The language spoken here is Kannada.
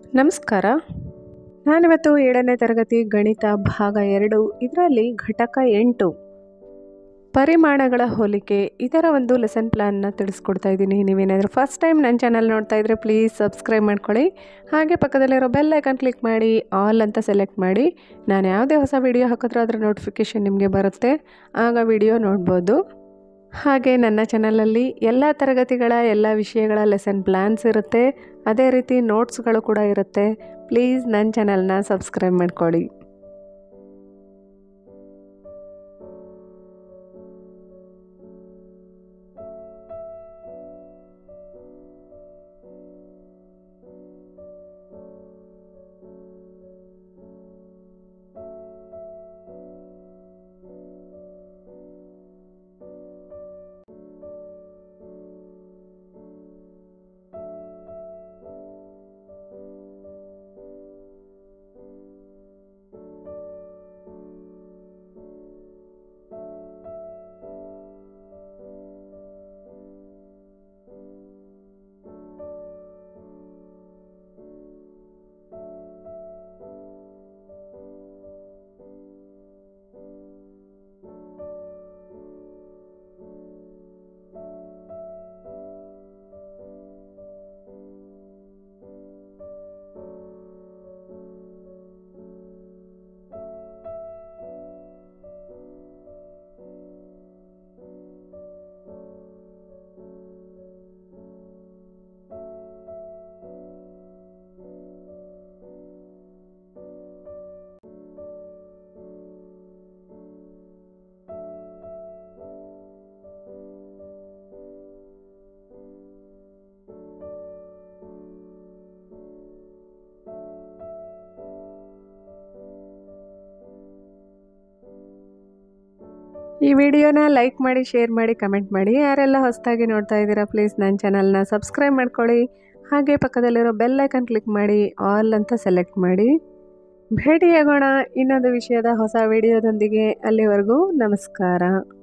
ನಮಸ್ಕಾರ ನಾನಿವತ್ತು ಏಳನೇ ತರಗತಿ ಗಣಿತ ಭಾಗ ಎರಡು ಇದರಲ್ಲಿ ಘಟಕ ಎಂಟು ಪರಿಮಾಣಗಳ ಹೋಲಿಕೆ ಇದರ ಒಂದು ಲೆಸನ್ ಪ್ಲ್ಯಾನ್ನ ತಿಳಿಸ್ಕೊಡ್ತಾ ಇದ್ದೀನಿ ನೀವೇನಾದರೂ ಫಸ್ಟ್ ಟೈಮ್ ನನ್ನ ಚಾನಲ್ ನೋಡ್ತಾ ಇದ್ದರೆ ಪ್ಲೀಸ್ ಸಬ್ಸ್ಕ್ರೈಬ್ ಮಾಡ್ಕೊಳ್ಳಿ ಹಾಗೆ ಪಕ್ಕದಲ್ಲಿರೋ ಬೆಲ್ ಐಕನ್ ಕ್ಲಿಕ್ ಮಾಡಿ ಆಲ್ ಅಂತ ಸೆಲೆಕ್ಟ್ ಮಾಡಿ ನಾನು ಯಾವುದೇ ಹೊಸ ವಿಡಿಯೋ ಹಾಕಿದ್ರೂ ಅದರ ನೋಟಿಫಿಕೇಷನ್ ನಿಮಗೆ ಬರುತ್ತೆ ಆಗ ವಿಡಿಯೋ ನೋಡ್ಬೋದು ಹಾಗೆ ನನ್ನ ಚಾನಲಲ್ಲಿ ಎಲ್ಲ ತರಗತಿಗಳ ಎಲ್ಲ ವಿಷಯಗಳ ಲೆಸನ್ ಪ್ಲ್ಯಾನ್ಸ್ ಇರುತ್ತೆ ಅದೇ ರೀತಿ ನೋಟ್ಸ್ಗಳು ಕೂಡ ಇರುತ್ತೆ ಪ್ಲೀಸ್ ನನ್ನ ಚಾನಲ್ನ ಸಬ್ಸ್ಕ್ರೈಬ್ ಮಾಡ್ಕೊಳ್ಳಿ ಈ ವಿಡಿಯೋನ ಲೈಕ್ ಮಾಡಿ ಶೇರ್ ಮಾಡಿ ಕಮೆಂಟ್ ಮಾಡಿ ಯಾರೆಲ್ಲ ಹೊಸದಾಗಿ ನೋಡ್ತಾ ಇದ್ದೀರಾ ಪ್ಲೀಸ್ ನನ್ನ ಚಾನಲ್ನ ಸಬ್ಸ್ಕ್ರೈಬ್ ಮಾಡ್ಕೊಳ್ಳಿ ಹಾಗೆ ಪಕ್ಕದಲ್ಲಿರೋ ಬೆಲ್ ಐಕನ್ ಕ್ಲಿಕ್ ಮಾಡಿ ಆಲ್ ಅಂತ ಸೆಲೆಕ್ಟ್ ಮಾಡಿ ಭೇಟಿಯಾಗೋಣ ಇನ್ನೊಂದು ವಿಷಯದ ಹೊಸ ವಿಡಿಯೋದೊಂದಿಗೆ ಅಲ್ಲಿವರೆಗೂ ನಮಸ್ಕಾರ